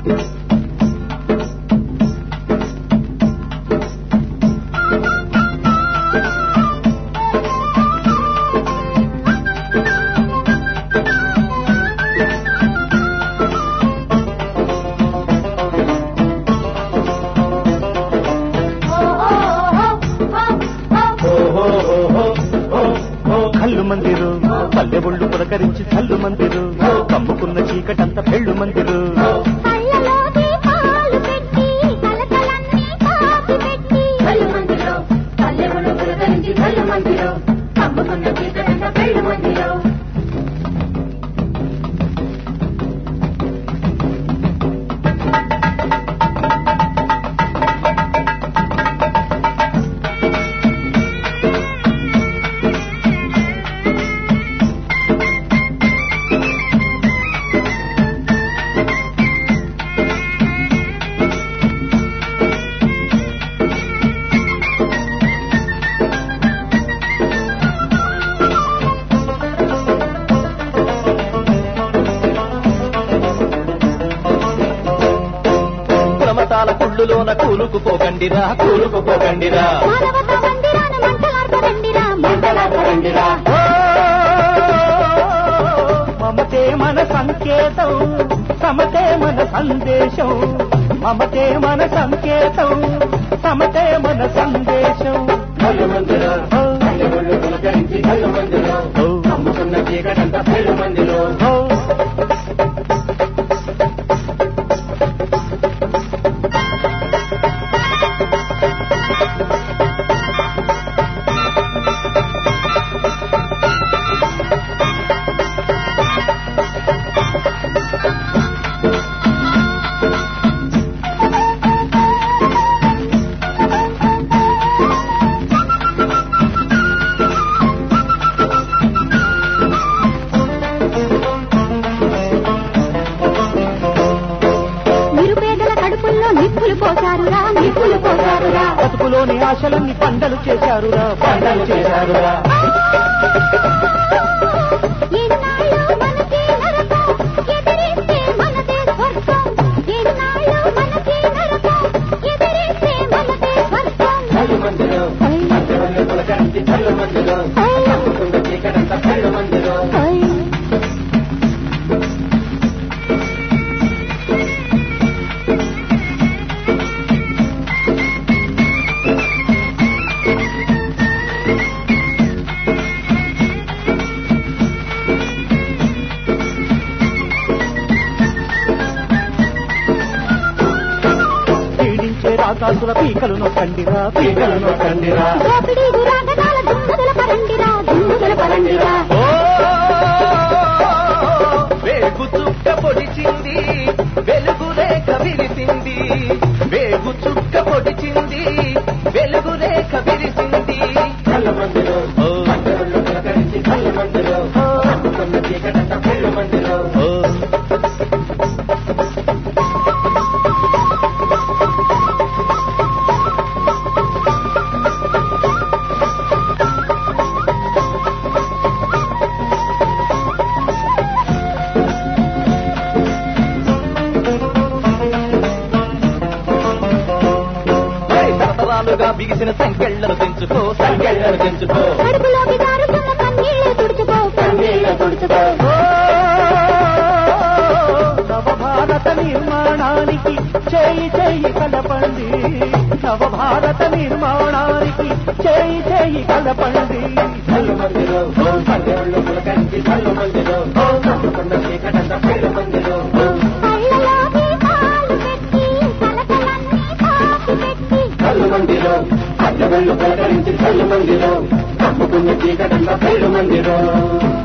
కళ్ళు మందిరు పల్లె ఒళ్ళు పులకరించి కళ్ళు మందిరు కమ్ముకున్న చీకటంత పెళ్ళు మందిరు కళ్ళలో దీపాలు పెట్టి కలకలన్నీ కాపి పెట్టి కళ్ళు మందిలో పల్లెములు పులకరించి కళ్ళు మందిలో కమ్ముకున్న చీకటంత పెళ్ళు మందిలో కులమతాల కుళ్ళులోన కూలుకుపోకండిరా కూలుకుపోకండిరా మానవత మందిరాన మంటలార్పరండిరా మంటలార్పరండిరా. ఓ, మమతే మన సంకేతం సమతే మన సందేశం మమతే మన సంకేతం సమతే మన సందేశం కళ్ళు మందిలో పల్లెములు పులకరించి కళ్ళు మందిలో కమ్ముకున్న చీకటంత పెళ్ళు మందిలో ఓ, నిరుపేదల కడుపుల్లో నిప్పులు పోసారురా నిప్పులు పోసారురా బతుకులోని ఆశలన్నీ పండలు చేశారురా పండలు చేశారురా ఎన్నాళ్ళు మనకి నరకం ఎదిరిస్తే మనదే స్వర్గం ఎన్నాళ్ళు మనకి నరకం ఎదిరిస్తే మనదే స్వర్గం కళ్ళు మందిలో పల్లెములు పులకరించి కళ్ళు మందిలో కమ్ముకున్న చీకటంత పెళ్ళు మందిలో పీడించే రాకాసుల పీకలు నొక్కండిరా పీకలు నొక్కండిరా దోపిడీ దురాగతాల దుమ్ముదల పరండిరా దుమ్ముదల పరండిరా ఓ, వేగు చుక్క పొడిచింది వెలుగు రేఖ విరిసింది వేగు చుక్క పొడిచింది వెలుగు రేఖ విరిసింది కళ్ళు మందిలో ఓ, పల్లెములు పులకరించి కళ్ళు మందిలో కమ్ముకున్న చీకటంత పెళ్ళు మందిలో ఓ. ఏయ్, తరతరాలుగా బిగిసిన సంకెళ్లను తెంచుకో సంకెళ్లను తెంచుకో కడుపులోకి జారుతున్న కన్నీళ్లు తుడుచుకో కన్నీళ్లు తుడుచుకో ఓ, నవభారత నిర్మాణానికి చేయి చేయి కలపండి నవభారత నిర్మాణానికి చేయి చేయి కలపండి కళ్ళు మందిలో పల్లెములు పులకరించి కళ్ళు మందిలో కమ్ముకున్న చీకటంత పెళ్ళు మందిలో కళ్ళలో దీపాలు పెట్టి కలకలన్నీ కాపి పెట్టి కళ్ళు మందిలో పల్లెములు పులకరించి కళ్ళు మందిలో కమ్ముకున్న చీకటంత పెళ్ళు మందిలో